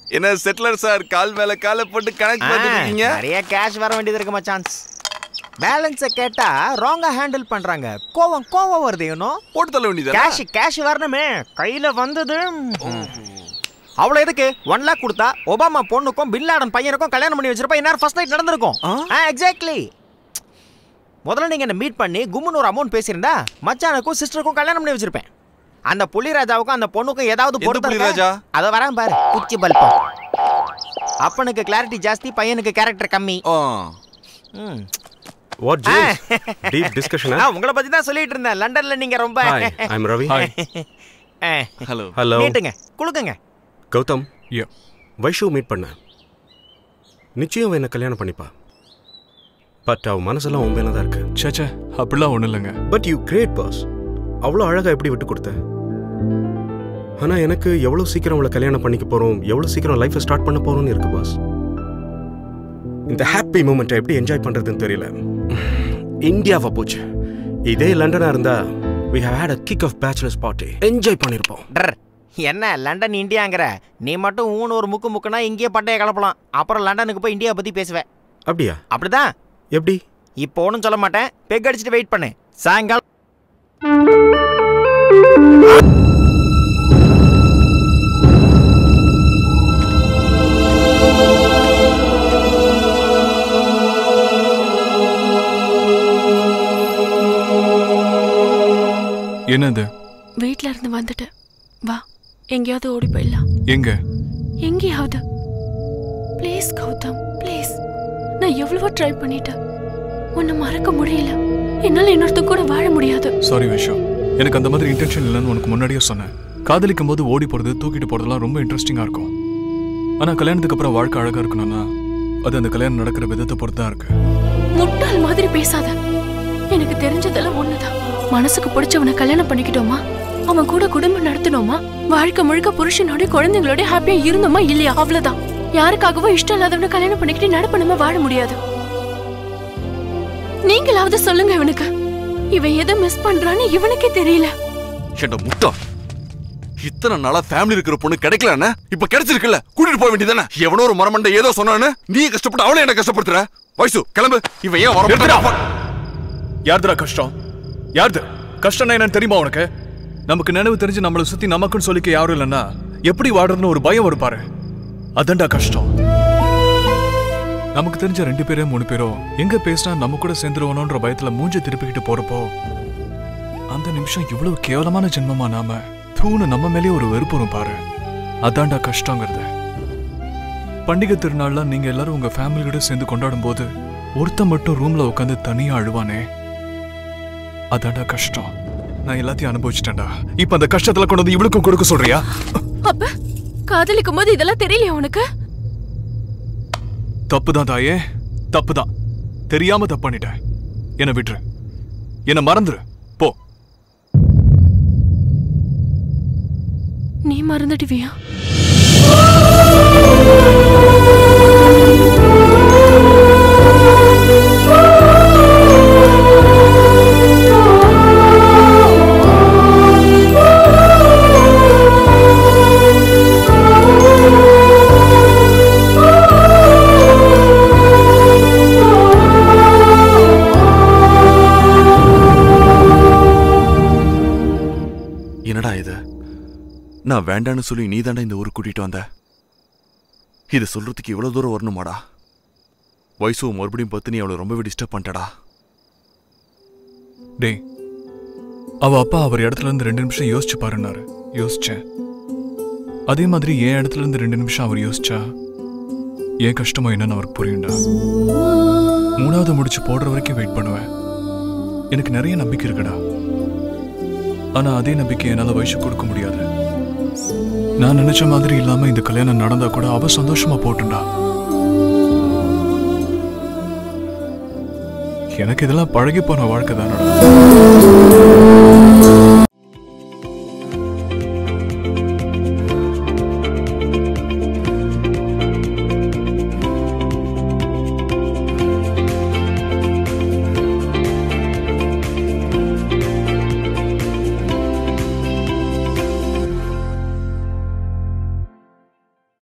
என்ன செட்டிலர் sir call மேல காலை போட்டு கனெக்ட் பண்ணிருக்கீங்க நிறைய கேஷ் வர வேண்டியது இருக்கு மச்சான்ஸ் பேலன்ஸை கேட்டா ராங்கா ஹேண்டில் பண்றாங்க கோவம் கோவம் வருது இன்னும் போட்டு தள்ள வேண்டியதா கேஷ் கேஷ் வரணுமே கையில வந்தது அவ்வளவு எதுக்கு ஒன் லேக் கொடுத்தா ஒபாமா பொண்ணுக்கும் பின்லாடன் பையனுக்கும் கல்யாணம் பண்ணி வச்சிருப்பா இந்நேரம் ஃபர்ஸ்ட் நைட் நடந்திருக்கும் எக்ஸாக்ட்லி முதல்ல நீங்க என்ன மீட் பண்ணி கும்முன்னு ஒரு அமௌண்ட் பேசியிருந்தா மச்சானுக்கும் சிஸ்டருக்கும் கல்யாணம் பண்ணி வச்சிருப்பேன் அந்த புள்ளிராஜாவுக்கும் அந்த பொண்ணுக்கும் ஏதாவது எந்த பொருத்தம் இருக்கா? புள்ளிராஜா? அத வரேன் பாரு குச்சி பல்பம் அப்பனுக்கு கிளாரிட்டி ஜாஸ்தி பையனுக்கு கேரக்டர் கம்மி ம். வாட் ஜேம்ஸ் டீப் டிஸ்கஷன் ஆ, உங்களை பத்தி தான் சொல்லிட்டு இருந்தேன் லண்டன்ல நீங்க ரொம்ப hi I am Ravi hello hello நீட்டுங்க குளுக்குங்க கௌதம் வைஷு மீட் பண்ண நிச்சயம் அவ என்ன கல்யாணம் பண்ணிப்பா பட் அவ மனசெல்லாம் உன் மேல தான் இருக்கு சேச்சே அப்படிலாம் ஒன்றும் இல்லைங்க பட் யூ கிரேட் பாஸ் அவ்வளோ அழகா எப்படி விட்டு கொடுத்த ஆனா எனக்கு எவ்வளவு சீக்கிரம் அவளை கல்யாணம் பண்ணிக்க போறோம் எவ்வளவு சீக்கிரம் லைஃப்பை ஸ்டார்ட் பண்ண போறோம்னு இருக்கு பாஸ் இந்த ஹாப்பி மூமெண்ட்டை எப்படி என்ஜாய் பண்றதுன்னு தெரியல இந்தியாவை போச்சு இதே லண்டனா இருந்தா we have had a kick of bachelor's party enjoy பண்ணிருப்போம் டர் என்ன லண்டன் இந்தியாங்கிற நீ மட்டும் ஊன்னு ஒரு முக்கு முக்குனா இங்கேயே பட்டைய கலப்பலாம் அப்புறம் லண்டனுக்கு போய் இந்தியா பத்தி பேசுவேன் அப்படியா அப்படிதான் எப்படி இப்போ ஒன்றும் சொல்ல மாட்டேன் பெக் அடிச்சுட்டு வெயிட் பண்ணு சாயங்காலம் என்னது வீட்ல இருந்து வந்துட்டேன் வா எங்கேயாவது ஓடி போயிடலாம் எங்க எங்கேயாவது ப்ளீஸ் கௌதம் ப்ளீஸ் நான் எவ்வளவோ ட்ரை பண்ணிட்டேன் உன்னை மறக்க முடியல என்னால இன்னொருத்த கூட வாழ முடியாது சாரி விஷு எனக்கு அந்த மாதிரி இன்டென்ஷன் இல்லைன்னு உனக்கு முன்னாடியே சொன்னேன் காதலிக்கும் போது ஓடி போறது தூக்கிட்டு போறதெல்லாம் ரொம்ப இன்ட்ரெஸ்டிங்கா இருக்கும் ஆனா கல்யாணத்துக்கு அப்புறம் வாழ்க்கை அழகா இருக்கணும்னா அது அந்த கல்யாணம் நடக்கிற விதத்தை பொறுத்து தான் இருக்கு முட்டாள் மாதிரி பேசாத எனக்கு தெரிஞ்சதெல்லாம் ஒண்ணுதான் மனசுக்கு பிடிச்சவனை கல்யாணம் பண்ணிக்கிட்டோமா அவன் கூட குடும்பம் நடத்தினோமா வாழ்க்கை முழுக்க புருஷனோட குழந்தைங்களோட ஹாப்பியா இருந்தோமா இல்லையா அவ்வளவுதான் யாருக்காகவோ இஷ்டம் இல்லாதவனை கல்யாணம் பண்ணிக்கிட்டு நடப்பணுமா வாழ முடியாது நீங்களாவது சொல்லுங்க இவனுக்கு இவன் எதை மிஸ் பண்றான்னு இவனுக்கே தெரியல ஏண்டா முட்டா இத்தனை நாளா ஃபேமிலி இருக்கிற பொண்ணு கிடைக்கலன்னு இப்ப கிடைச்சிருக்குல்ல கூட்டிட்டு போக வேண்டியதானே எவனோ ஒரு மரமண்டை ஏதோ சொன்னான்னு நீ கஷ்டப்பட்டு அவளை என்ன கஷ்டப்படுத்துற வயசு கிளம்பு இவன் ஏன் வர யார்துடா கஷ்டம் யார்து கஷ்டம்னா என்னன்னு தெரியுமா உனக்கு நமக்கு நினைவு தெரிஞ்சு நம்மளை சுத்தி நமக்குன்னு சொல்லிக்க யாரும் இல்லைன்னா எப்படி வாடுறதுன்னு ஒரு பயம் வரும் பாரு அதான்டா கஷ்டம் நமக்கு தெரிஞ்ச ரெண்டு பேரோ மூணு பேரோ எங்க பேசினா நம்ம கூட சேர்ந்துருவனோன்ற பயத்துல மூஞ்ச திருப்பிக்கிட்டு போறப்போ அந்த நிமிஷம் இவ்வளவு கேவலமான ஜென்மமா நாம தூணு நம்ம மேலேயே ஒரு வெறுப்பு வரும் பாரு அதான்டா கஷ்டங்கிறது பண்டிகை திருநாள்ல நீங்க எல்லாரும் உங்க ஃபேமிலியோட சேர்ந்து கொண்டாடும் போது ஒருத்தன் மட்டும் ரூம்ல உட்காந்து தனியா அழுவானே அதான்டா கஷ்டம் நான் எல்லாத்தையும் அனுபவிச்சிட்டேன்டா இப்ப அந்த கஷ்டத்துல கொண்டு வந்து இவளுக்கும் கொடுக்க சொல்றியா அப்ப காதலிக்கும் போது இதெல்லாம் தெரியலையா உனக்கு தப்புதான் தாயே தப்புதான் தெரியாம தப்பு பண்ணிட்டேன் என்ன விட்டுரு என்ன மறந்துரு போ நீ மறந்துடுவியா என்னடா இது நான் வேண்டான்னு சொல்லி நீ இந்த ஊருக்கு கூட்டிட்டு வந்த இது சொல்றதுக்கு இவ்வளவு தூரம் வரணுமாடா வயசு மறுபடியும் பார்த்து நீ அவளை ரொம்பவே டிஸ்டர்ப் பண்ணிட்டடா டேய் அவ அப்பா அவர் இடத்துல இருந்து ரெண்டு நிமிஷம் யோசிச்சு பாருன்னாரு யோசிச்சேன் அதே மாதிரி என் இடத்துல இருந்து ரெண்டு நிமிஷம் அவர் யோசிச்சா என் கஷ்டமா என்னன்னு அவருக்கு புரியும்டா மூணாவது முடிச்சு போடுற வரைக்கும் வெயிட் பண்ணுவேன் எனக்கு நிறைய நம்பிக்கை இருக்குடா ஆனா அதே நம்பிக்கை என்னால வயசு கொடுக்க முடியாது நான் நினைச்ச மாதிரி இல்லாம இந்த கல்யாணம் நடந்தா கூட அவ சந்தோஷமா போட்டுண்டா எனக்கு இதெல்லாம் பழகி போன வாழ்க்கை தானடா